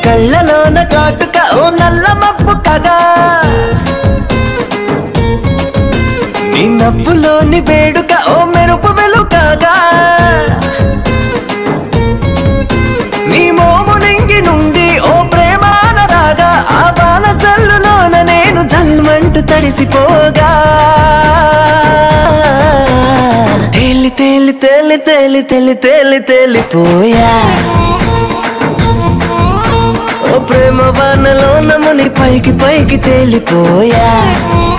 కళ్ళలోన కాటుక ఓ నల్ల మబ్బు కగా నీ నవ్వులోని వేడుక ఓ మెరుపు వెలుకగా నీ మోము నింగి నుండి ఓ ప్రేమాన రాగా ఆ బాల జల్లులోన నేను జల్మంటూ తడిసిపోగా తేలి తేలి తేలి తేలి తేలి తేలి తేలిపోయా ఓ ప్రేమ వానలో నముని పైకి పైకి తేలిపోయా